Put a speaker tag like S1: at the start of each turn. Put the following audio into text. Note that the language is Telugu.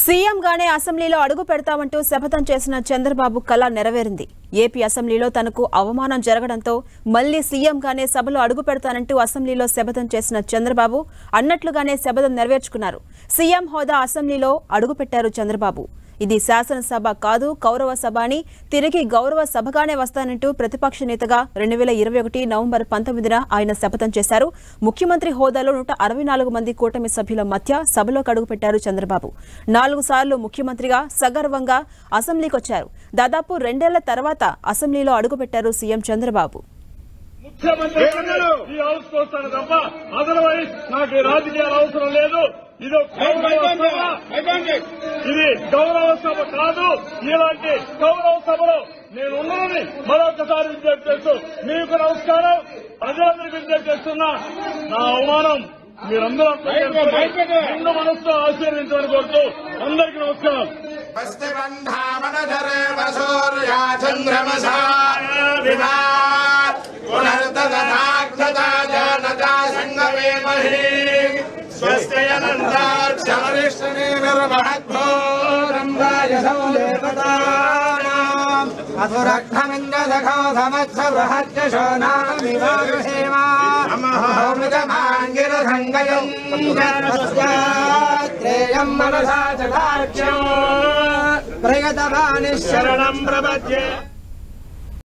S1: సీఎంగానే అసెంబ్లీలో అడుగు పెడతామంటూ శపథం చేసిన చంద్రబాబు కళ నెరవేరింది ఏపీ అసెంబ్లీలో తనకు అవమానం జరగడంతో మళ్లీ సీఎంగానే సభలో అడుగు పెడతానంటూ అసెంబ్లీలో శపథం చేసిన చంద్రబాబు అన్నట్లుగానే శపథం నెరవేర్చుకున్నారు సీఎం హోదా అసెంబ్లీలో అడుగుపెట్టారు చంద్రబాబు ఇది శాసనసభ కాదు కౌరవ సభ అని తిరిగి గౌరవ సభగానే వస్తానంటూ ప్రతిపక్ష నేతగా రెండు వేల ఇరవై ఒకటి నవంబర్ పంతొమ్మిదిన ఆయన శపథం చేశారు ముఖ్యమంత్రి హోదాలో నూట అరవై నాలుగు మంది కూటమి సభ్యుల మధ్య సభలోకి అడుగుపెట్టారు చంద్రబాబు నాలుగు సార్లు ముఖ్యమంత్రిగా సగర్వంగా అసెంబ్లీకి వచ్చారు దాదాపు రెండేళ్ల తర్వాత అసెంబ్లీలో అడుగుపెట్టారు సీఎం చంద్రబాబు
S2: ముఖ్యమంత్రి ఈ హౌస్ వస్తాను తప్ప అదర్వైజ్ నాకు ఈ రాజకీయాలు అవసరం లేదు ఇది ఒక గౌరవ సభ ఇది గౌరవ సభ కాదు ఇలాంటి గౌరవ సభలో నేను ఉన్నానని మరొకసారి విజ్ఞప్తి చేస్తూ మీకు నమస్కారం ప్రజలందరికీ విజ్ఞప్తి చేస్తున్నా నా అవమానం మీరందరూ అర్థం చేసుకుని నిండు మనసుతో ఆశీర్వించమని కోరుతూ అందరికీ నమస్కారం
S3: స్వస్తిబంధామనధరే వసూర్యా చంద్రమసా వివాత్ పునర్దదాగ్ధదా జానతా సంగమేమహి స్వస్తియనందాక్షమరిష్టనే నిర్మహద్భోరంభాయ సందేవతానాం అధురక్షమిందఘోధమత్సవహత్యశోనామివాగేమృతమాంగిరసంగయం త్రేయం మనసా చక్షం ప్రయతమాని శరణం ప్రపద్యే